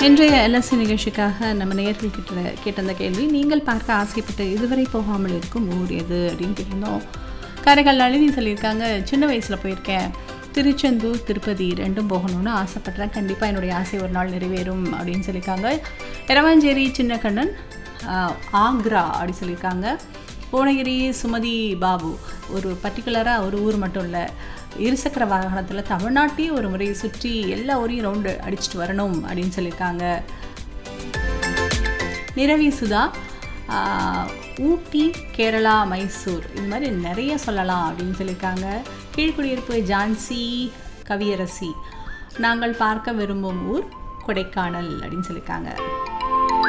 இன்றைய எல்எஸ்சி நிகழ்ச்சிக்காக நம்ம நேயர்கள் கிட்ட கேட்டிருந்த கேள்வி நீங்கள் பார்க்க ஆசைப்பட்டு இதுவரை போகாமல் இருக்கும் ஊர் எது அப்படின்னு கேட்டிருந்தோம் காரைக்கால் நளினி சொல்லியிருக்காங்க சின்ன வயசில் போயிருக்கேன் திருச்செந்தூர் திருப்பதி ரெண்டும் போகணும்னு ஆசைப்பட்றேன் கண்டிப்பாக என்னுடைய ஆசை ஒரு நாள் நிறைவேறும் அப்படின்னு சொல்லியிருக்காங்க எரவாஞ்சேரி சின்னக்கண்ணன் ஆஹ், ஆக்ரா அப்படி சொல்லியிருக்காங்க புவனகிரி சுமதி பாபு ஒரு பர்டிகுலராக ஒரு ஊர் மட்டும் இல்லை இருசக்கர வாகனத்தில் தமிழ்நாட்டையும் ஒரு முறை சுற்றி எல்லா ஊரையும் ரவுண்டு அடிச்சுட்டு வரணும் அப்படின்னு சொல்லியிருக்காங்க நிரவி சுதா ஆஹ், ஊட்டி கேரளா மைசூர் இது மாதிரி நிறைய சொல்லலாம் அப்படின்னு சொல்லியிருக்காங்க கீழ்குடியிருப்பு ஜான்சி கவியரசி நாங்கள் பார்க்க விரும்பும் ஊர் கொடைக்கானல் அப்படின்னு சொல்லியிருக்காங்க